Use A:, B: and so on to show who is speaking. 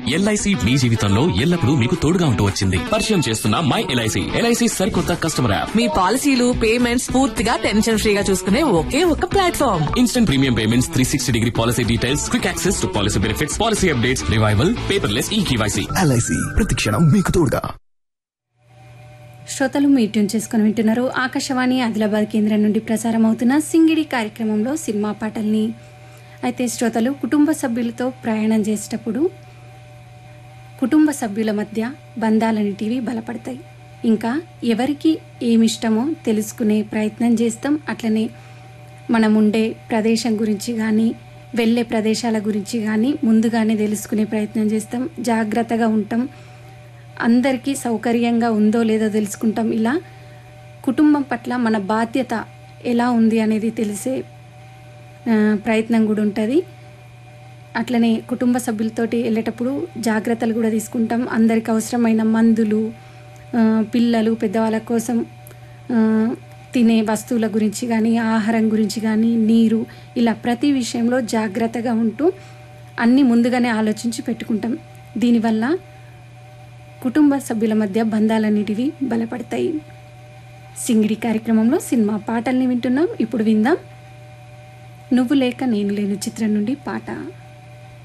A: LIC మీ జీవితంలో ఎల్లప్పుడూ మీకు తోడుగా ఉంటూ వచ్చింది పరిచయం చేస్తున్న మై ఎల్ఐసి ఎల్ఐసి సరికొత్త కస్టమర్ యాప్
B: మీ పాలసీలు పేమెంట్స్ పూర్తిగా టెన్షన్ ఫ్రీగా చూసుకునే ఒకే ఒక platform
A: instant premium payments three sixty degree policy details quick access to policy benefits policy updates revival paperless e KYC
C: LIC ప్రతిక్షణం మీకు తోడుగా
D: శ్రోతలు మీ ట్యూన్ చేసుకుని వింటున్నారు ఆకాశవాణి ఆదిలాబాద్ కేంద్రం నుండి ప్రసారం అవుతున్న సింగిడి కార్యక్రమంలో సినిమా పాటల్ని అయితే శ్రోతలు కుటుంబ సభ్యులతో ప్రయాణం చేసేటప్పుడు కుటుంబ సభ్యుల మధ్య బంధాలన్నిటివి బలపడతాయి ఇంకా ఎవరికి ఏమిష్టమో తెలుసుకునే ప్రయత్నం చేస్తాం అట్లనే మనం ఉండే ప్రదేశం గురించి కానీ వెళ్ళే ప్రదేశాల గురించి కానీ ముందుగానే తెలుసుకునే ప్రయత్నం చేస్తాం జాగ్రత్తగా ఉంటాం అందరికీ సౌకర్యంగా ఉందో లేదో తెలుసుకుంటాం ఇలా కుటుంబం పట్ల మన బాధ్యత ఎలా ఉంది అనేది తెలిసే ఆ, ప్రయత్నం కూడా ఉంటుంది అట్లనే కుటుంబ సభ్యులతోటి వెళ్ళేటప్పుడు జాగ్రత్తలు కూడా తీసుకుంటాం అందరికి అవసరమైన మందులు ఆ, పిల్లలు పెద్దవాళ్ళ కోసం ఆ, తినే వస్తువుల గురించి కానీ ఆహారం గురించి కానీ నీరు ఇలా ప్రతి విషయంలో జాగ్రత్తగా ఉంటూ అన్నీ ముందుగానే ఆలోచించి పెట్టుకుంటాం దీనివల్ల కుటుంబ సభ్యుల మధ్య బంధాలన్నిటివి బలపడతాయి సింగిడి కార్యక్రమంలో సినిమా పాటల్ని వింటున్నాం ఇప్పుడు విందాం నువ్వు లేక నేను లేను చిత్రం నుండి పాట